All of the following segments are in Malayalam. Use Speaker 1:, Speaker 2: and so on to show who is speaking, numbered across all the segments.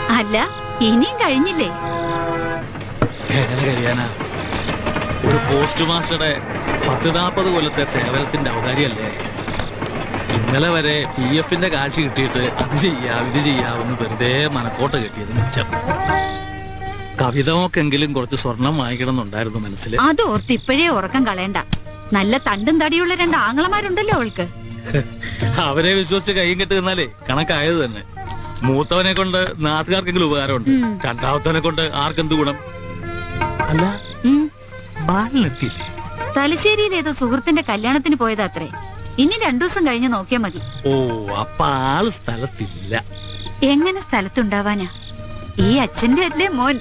Speaker 1: അല്ല ഇനിയും കഴിഞ്ഞില്ലേ
Speaker 2: എങ്ങനെ കഴിയാനാ ഒരു പോസ്റ്റ് മാസ്റ്ററുടെ പത്ത് നാൽപ്പത് കൊല്ലത്തെ സേവനത്തിന്റെ ഔദാര്യമല്ലേ ഇന്നലെ വരെ പി എഫിന്റെ കാശ് കിട്ടിയിട്ട് അത് ചെയ്യാം ഇത് ചെയ്യാമെന്ന് വെറുതെ മനക്കോട്ട കെട്ടിയത് മിച്ചം കവിതമൊക്കെങ്കിലും കുറച്ച് സ്വർണം വാങ്ങിക്കണം എന്നുണ്ടായിരുന്നു മനസ്സിൽ
Speaker 1: അത് ഓർത്ത് ഇപ്പോഴേ ഉറക്കം കളയണ്ട നല്ല തണ്ടും തടിയുള്ള രണ്ട് ആങ്ങളമാരുണ്ടല്ലോ അവൾക്ക്
Speaker 2: അവരെ വിശ്വസിച്ച് കൈയും കെട്ടി നിന്നാലേ കണക്കായത് തന്നെ മൂത്തവനെ കൊണ്ട് നാട്ടുകാർക്കെങ്കിലും ഉപകാരമുണ്ട്
Speaker 1: ഉം.
Speaker 2: രണ്ടാമത്തവനെ കൊണ്ട് ആർക്കെന്ത് ഗുണം അല്ല
Speaker 1: ഉം.
Speaker 2: ബാലിനെത്തിയില്ലേ
Speaker 1: തലശ്ശേരിയിൽ ഏതോ സുഹൃത്തിന്റെ കല്യാണത്തിന് പോയതാത്രേ ഇനി രണ്ടു ദിവസം കഴിഞ്ഞ് നോക്കിയാ മതി
Speaker 2: ഓ അപ്പൊ ആള് സ്ഥലത്തില്ല
Speaker 1: എങ്ങനെ സ്ഥലത്തുണ്ടാവാനാ ഈ അച്ഛന്റെ അല്ലേ മോൻ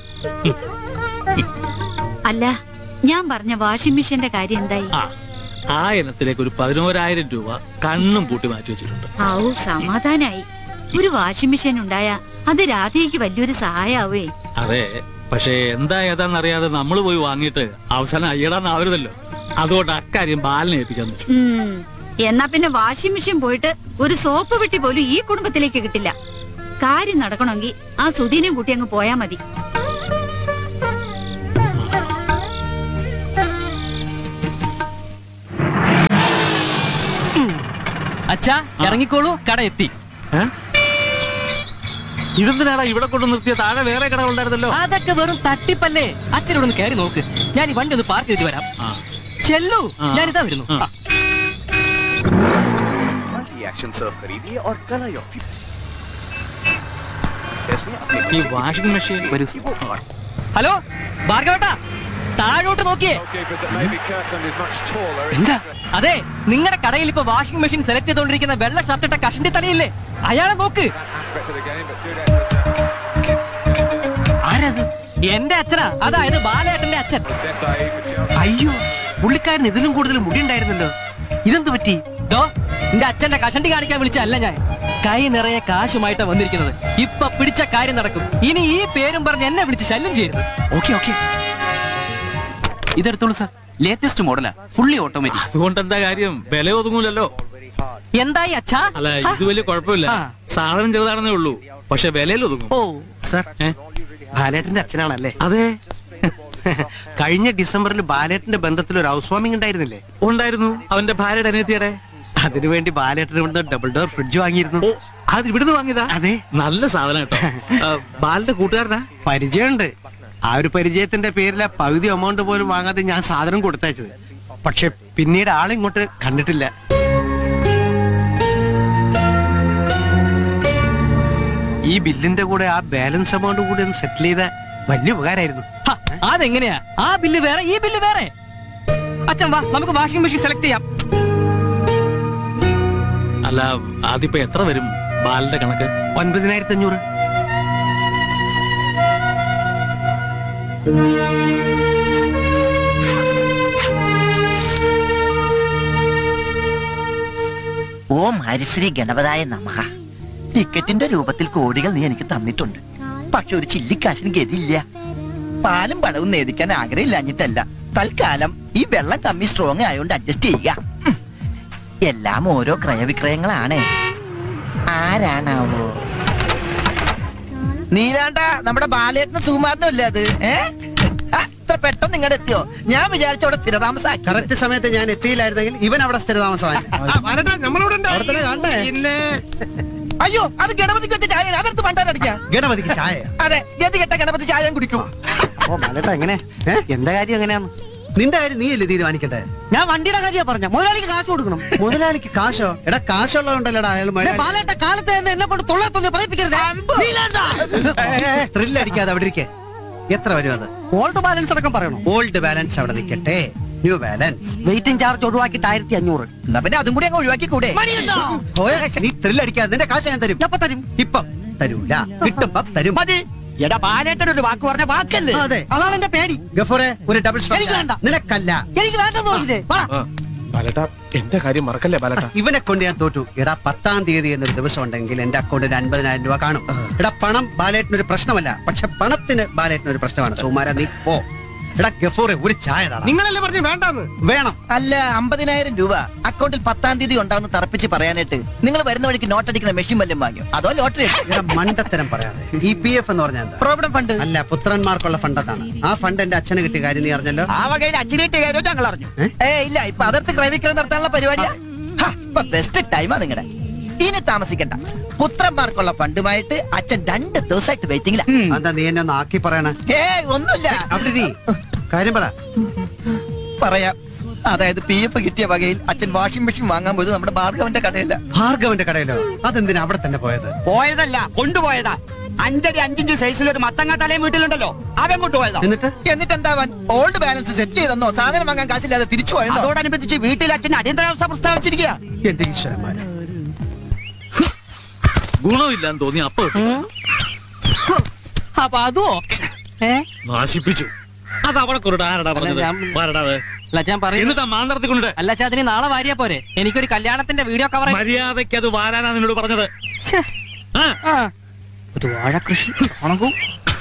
Speaker 1: അല്ല ഞാൻ പറഞ്ഞ വാഷിംഗ് മെഷീന്റെ കാര്യം എന്തായി
Speaker 2: ആ ആ ഇനത്തിലേക്ക് ഒരു പതിനോരായിരം രൂപ കണ്ണും പൂട്ടി മാറ്റി വെച്ചിട്ടുണ്ട്
Speaker 1: ഔ സമാധാനായി ഒരു വാഷിംഗ് മെഷീൻ ഉണ്ടായ അത് രാധയ്ക്ക് വലിയൊരു സഹായാവേ
Speaker 2: അതെ പക്ഷേ എന്താ ഏതാന്നറിയാതെ നമ്മൾ പോയി വാങ്ങിയിട്ട് അവസാനം അയ്യടാന്നാവരുതല്ലോ അതുകൊണ്ട് അക്കാര്യം ബാലിനെ ഏൽപ്പിക്കാൻ വെച്ചു
Speaker 1: ഉം. എന്നാ പിന്നെ വാഷിംഗ് മെഷീൻ പോയിട്ട് ഒരു സോപ്പ് പെട്ടി പോലും ഈ കുടുംബത്തിലേക്ക് കിട്ടില്ല കാര്യം നടക്കണമെങ്കിൽ ആ സുധീനെയും കൂട്ടി അങ്ങ് പോയാ മതി
Speaker 3: അച്ഛാ ഇറങ്ങിക്കോളൂ കട എത്തി
Speaker 2: ഇതെന്തിനാടാ ഇവിടെ കൊണ്ട് നിർത്തിയ താഴെ വേറെ കടകളുണ്ടായിരുന്നല്ലോ
Speaker 3: അതൊക്കെ വെറും തട്ടിപ്പല്ലേ അച്ഛനോട് ഒന്ന് കയറി നോക്ക് ഞാൻ ഈ വണ്ടി ഒന്ന് പാർക്ക് ചെയ്തിട്ട് വരാം
Speaker 2: ആ.
Speaker 3: ചെല്ലു
Speaker 2: ആ.
Speaker 3: ഞാനിതാ വരുന്നു
Speaker 2: ആ.
Speaker 3: ആ.
Speaker 4: रिएक्शन सर्व खरीदिए और कलर योर इसमें अपने
Speaker 2: ഈ വാഷിംഗ് മെഷീൻ
Speaker 3: വരൂ
Speaker 4: कीबोर्ड
Speaker 3: ഹലോ ഭാർഗവട്ടാ താഴോട്ട് നോക്കിയേ
Speaker 4: goalkeepers that maybe Kirkland is much taller.
Speaker 3: എന്താ അതെ നിങ്ങളുടെ കടയിൽ ഇപ്പൊ വാഷിംഗ് മെഷീൻ സെലക്ട് ചെയ്തോണ്ടിരിക്കുന്ന വെള്ള ഷർട്ട് ഇട്ട കഷണ്ടി തലയില്ലേ അയാളെ നോക്ക്
Speaker 4: Aspect of the game, but Dudek
Speaker 3: ആരത് എന്റെ അച്ഛനാ അതായത് ബാലേട്ടന്റെ അച്ഛൻ
Speaker 4: Desai for Chelsea.
Speaker 5: അയ്യോ പുള്ളിക്കാരൻ ഇതിലും കൂടുതൽ മുടി ഉണ്ടായിരുന്നല്ലോ ഇതെന്ത് പറ്റി
Speaker 3: ദോ എന്റെ അച്ഛന്റെ കഷണ്ടി കാണിക്കാൻ വിളിച്ചല്ല ഞാൻ കൈ നിറയെ കാശുമായിട്ടാ വന്നിരിക്കുന്നത് ഇപ്പൊ പിടിച്ച കാര്യം നടക്കും ഇനി ഈ പേരും പറഞ്ഞ് എന്നെ വിളിച്ച് ശല്യം ചെയ്യരുത്
Speaker 5: ഓക്കെ ഓക്കെ
Speaker 6: ഇതെടുത്തോളൂ സാർ ലേറ്റസ്റ്റ് മോഡലാ ഫുള്ളി ഓട്ടോമാറ്റിക്
Speaker 2: അതുകൊണ്ട് എന്താ കാര്യം വില ഒതുങ്ങൂലല്ലോ
Speaker 3: എന്തായി അച്ഛാ
Speaker 2: അല്ല ഇത് വലിയ കുഴപ്പമില്ല
Speaker 3: ആ.
Speaker 2: സാധനം ചെറുതാണെന്നേ ഉള്ളൂ പക്ഷെ വിലയിൽ ഒതുങ്ങും
Speaker 3: ഓ
Speaker 5: സർ
Speaker 2: ഏ?
Speaker 5: ബാലേട്ടന്റെ അച്ഛനാണല്ലേ
Speaker 2: അതെ
Speaker 5: കഴിഞ്ഞ ഡിസംബറിൽ ബാലേട്ടന്റെ ബന്ധത്തിൽ ഒരു ഹൗസ് വാമിംഗ് ഉണ്ടായിരുന്നില്ലേ
Speaker 2: ഉണ്ടായിരുന്നു അവന്റെ ഭാര്യയുടെ അനിയത്തിയുടെ
Speaker 5: അതിനുവേണ്ടി ബാലേട്ടന് ഇവിടുന്ന് ഡബിൾ ഡോർ ഫ്രിഡ്ജ് വാങ്ങിയിരുന്നു
Speaker 2: ഓ അത് ഇവിടുന്ന് വാങ്ങിയതാ
Speaker 5: അതെ
Speaker 2: നല്ല സാധനം കേട്ടോ ആ, ബാലിന്റെ കൂട്ടുകാരനാ
Speaker 5: പരിചയമുണ്ട് ആ ഒരു പരിചയത്തിന്റെ പേരിൽ ആ പകുതി എമൗണ്ട് പോലും വാങ്ങാതെ ഞാൻ സാധനം കൊടുത്തയച്ചത് പക്ഷെ പിന്നീട് ആളിങ്ങോട്ട് കണ്ടിട്ടില്ല ഈ ബില്ലിന്റെ കൂടെ ആ ബാലൻസ് എമൗണ്ട് കൂടി ഒന്ന് സെറ്റിൽ ചെയ്ത വലിയ ഉപകാരമായിരുന്നു
Speaker 3: ഹ, അതെങ്ങനെയാ ആ ബില്ല് വേറെ ഈ ബില്ല് വേറെ അച്ഛൻ വാ നമുക്ക് വാഷിംഗ് മെഷീൻ സെലക്ട് ചെയ്യാം
Speaker 2: അല്ല അതിപ്പോ എത്ര വരും ബാലിന്റെ കണക്ക്
Speaker 5: ഒൻപതിനായിരത്തി അഞ്ഞൂറ്
Speaker 7: ഓം ഹരിശ്രീ ഗണപതായ നമഃ ടിക്കറ്റിന്റെ രൂപത്തിൽ കോടികൾ നീ എനിക്ക് തന്നിട്ടുണ്ട് പക്ഷെ ഒരു ചില്ലിക്കാശിന് ഗതിയില്ല പാലും പടവും നേദിക്കാൻ ആഗ്രഹമില്ലാഞ്ഞിട്ടല്ല തൽക്കാലം ഈ വെള്ളം കമ്മി സ്ട്രോങ് ആയതുകൊണ്ട് അഡ്ജസ്റ്റ് ചെയ്യുക ഉം. എല്ലാം ഓരോ ക്രയവിക്രയങ്ങളാണ് ആരാണാവോ നീലാണ്ട നമ്മുടെ ബാലേട്ടനും സുകുമാരനും അല്ലേ അത് ഏ ആ, ഇത്ര പെട്ടെന്ന് ഇങ്ങോട്ട് എത്തിയോ ഞാൻ വിചാരിച്ച അവിടെ സ്ഥിരതാമസാക്കി
Speaker 5: കറക്റ്റ് സമയത്ത് ഞാൻ എത്തിയില്ലായിരുന്നെങ്കിൽ ഇവൻ അവിടെ സ്ഥിരതാമസമായി
Speaker 7: അയ്യോ അത് ഗണപതിക്ക് വെച്ച ചായ അതെടുത്ത് പണ്ടാരടിക്കാം
Speaker 5: ഗണപതിക്ക് ചായ
Speaker 7: അതെ ഗതി കെട്ട ഗണപതി ചായ ഞാൻ കുടിക്കും
Speaker 5: ഓ മലട്ട എങ്ങനെ ഏ? എന്റെ കാര്യം എങ്ങനെയാന്ന് നിന്റെ കാര്യം നീയല്ലേ തീരുമാനിക്കട്ടെ ഞാൻ വണ്ടിയുടെ കാര്യം പറഞ്ഞ മുതലാളിക്ക് കാശ് കൊടുക്കണം മുതലാളിക്ക് കാശോ എടാ കാശുള്ളതുകൊണ്ടല്ലടാ അയാൾ പാലട്ട കാലത്ത് തന്നെ എന്നെ കൊണ്ട് തൊള്ളത്തൊന്ന് പറയിപ്പിക്കരുത് ത്രില്ല് അടിക്കാതെ അവിടെ ഇരിക്കെ എത്ര വരും അത് ഓൾഡ് ബാലൻസ് അടക്കം പറയണം ഓൾഡ് ബാലൻസ് അവിടെ നിൽക്കട്ടെ ന്യൂ ബാലൻസ് വെയിറ്റിംഗ് ചാർജ് ഒഴിവാക്കിയിട്ട് ആയിരത്തി അഞ്ഞൂറ്
Speaker 7: എന്നാ പിന്നെ അതും കൂടി അങ്ങ് ഒഴിവാക്കി കൂടെ
Speaker 5: നീ ത്രില്ല് അടിക്കാതെ നിന്റെ കാശ് ഞാൻ തരും എപ്പ തരും ഇപ്പം തരൂല കിട്ടുമ്പോ തരും മതി
Speaker 7: എടാ ബാലേട്ടൻ ഒരു വാക്ക് പറഞ്ഞ വാക്കല്ലേ
Speaker 5: അതെ അതാണ് എന്റെ പേടി ഗഫൂറെ ഒരു ഡബിൾ എനിക്ക് വേണ്ട നിനക്കല്ല എനിക്ക് വേണ്ടെന്ന്
Speaker 6: ബാലട്ട എന്റെ കാര്യം മറക്കല്ലേ ബാലട്ട
Speaker 5: ഇവനെ കൊണ്ട് ഞാൻ തോറ്റു എടാ പത്താം തീയതി എന്നൊരു ദിവസം ഉണ്ടെങ്കിൽ എന്റെ അക്കൗണ്ടിൽ അൻപതിനായിരം രൂപ കാണും എടാ പണം ബാലേട്ടിന് ഒരു പ്രശ്നമല്ല പക്ഷെ പണത്തിന് ബാലേട്ടിന് ഒരു പ്രശ്നമാണ് സുമാര നീ പോ എടാ ഗഫൂറെ ഒരു ചായ താടാ.
Speaker 6: നിങ്ങളല്ലേ പറഞ്ഞു വേണ്ടാന്ന്
Speaker 5: വേണം
Speaker 7: അല്ല അമ്പതിനായിരം രൂപ അക്കൗണ്ടിൽ പത്താം തീയതി ഉണ്ടാവുന്ന തറപ്പിച്ച് പറയാനായിട്ട് നിങ്ങൾ വരുന്ന വഴിക്ക് നോട്ടടിക്കുന്ന മെഷീൻ വല്ലതും വാങ്ങിയോ അതോ ലോട്ടറി
Speaker 5: എടാ മണ്ടത്തരം പറയാതെ ഈ പി എഫ് എന്ന് പറഞ്ഞാൽ എന്താ
Speaker 7: പ്രോവിഡന്റ് ഫണ്ട്
Speaker 5: അല്ല പുത്രന്മാർക്കുള്ള ഫണ്ട് അതാണ് ആ ഫണ്ട് എന്റെ അച്ഛന് കിട്ടിയ കാര്യം നീ അറിഞ്ഞല്ലോ
Speaker 7: ആ വകയിൽ അച്ഛനേറ്റ് കാര്യം ഞങ്ങൾ അറിഞ്ഞു
Speaker 5: ഏ?
Speaker 7: ഏ ഇല്ല ഇപ്പൊ അതിർത്ത് ക്രൈവിക്രം നടത്താനുള്ള പരിപാടിയാ ബെസ്റ്റ് ടൈമാ നിങ്ങളുടെ ഇനി താമസിക്കണ്ട പുത്രന്മാർക്കുള്ള ഫണ്ടുമായിട്ട് അച്ഛൻ രണ്ട് ദിവസമായിട്ട് വെയിറ്റിംഗില
Speaker 5: എന്താ നീ എന്നെ ഒന്ന് ആക്കി പറയണേ
Speaker 7: ഏ ഒന്നുമില്ല
Speaker 5: അവിടെ നീ കാര്യം പറ
Speaker 7: പറയാം അതായത് പി എഫ് കിട്ടിയ വകയിൽ അച്ഛൻ വാഷിംഗ് മെഷീൻ വാങ്ങാൻ പോയത് നമ്മുടെ ഭാർഗവന്റെ കടയില്ല
Speaker 5: ഭാർഗവന്റെ കടയിലോ അതെന്തിനാ അവിടെ തന്നെ പോയത്
Speaker 8: പോയതല്ല കൊണ്ടുപോയതാ അഞ്ചടി അഞ്ചിഞ്ച് സൈസിൽ ഒരു മത്തങ്ങ തലയും വീട്ടിലുണ്ടല്ലോ അവൻ കൊണ്ടുപോയതാ
Speaker 5: എന്നിട്ട്
Speaker 7: എന്നിട്ട് എന്താവാൻ ഓൾഡ് ബാലൻസ് സെറ്റ് ചെയ്തെന്നോ സാധനം വാങ്ങാൻ കാശില്ലാതെ തിരിച്ചു പോയെന്നോ
Speaker 8: അതോടനുബന്ധിച്ച് വീട്ടിൽ അച്ഛൻ അടിയന്തരാവസ്ഥ പ്രസ്താവിച്ചിരിക്കുക
Speaker 5: എന്റെ ഈശ്വരന്മാര്
Speaker 2: ഗുണമില്ലാന്ന് തോന്നി അപ്പൊ കിട്ടി.
Speaker 3: അപ്പൊ അതോ ഏ
Speaker 2: നാശിപ്പിച്ചു അത് അവിടെ കൊണ്ടിട്ട് ആരടാ പറഞ്ഞത്
Speaker 3: ഞാൻ-
Speaker 2: ആരടാ അത്
Speaker 3: അല്ല ഞാൻ പറയുന്നു
Speaker 2: എന്നിട്ടാ മാന്തർത്തി കൊണ്ടിട്ട്
Speaker 3: അല്ല അച്ഛാ അതിന് നാളെ വാരിയാ പോരെ എനിക്കൊരു കല്യാണത്തിന്റെ വീഡിയോ കവർ
Speaker 2: മര്യാദയ്ക്ക് അത് വാരാനാ നിന്നോട് പറഞ്ഞത് ആ
Speaker 3: ഒരു വാഴ കൃഷി ഉണങ്ങും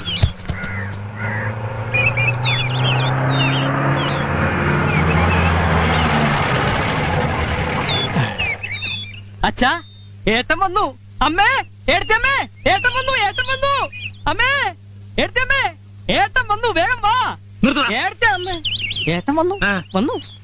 Speaker 3: അച്ഛാ ഏട്ടൻ വന്നു അമ്മേ ഏട്ടമ്മേ ഏട്ടൻ വന്നു ഏട്ടൻ വന്നു അമ്മേ ഏട്ടമ്മേ ഏട്ടൻ വന്നു വേഗം വാ
Speaker 2: നിർത്തടാ
Speaker 3: ഏട്ട അമ്മേ ഏട്ടൻ വന്നു
Speaker 2: ആ.
Speaker 3: വന്നു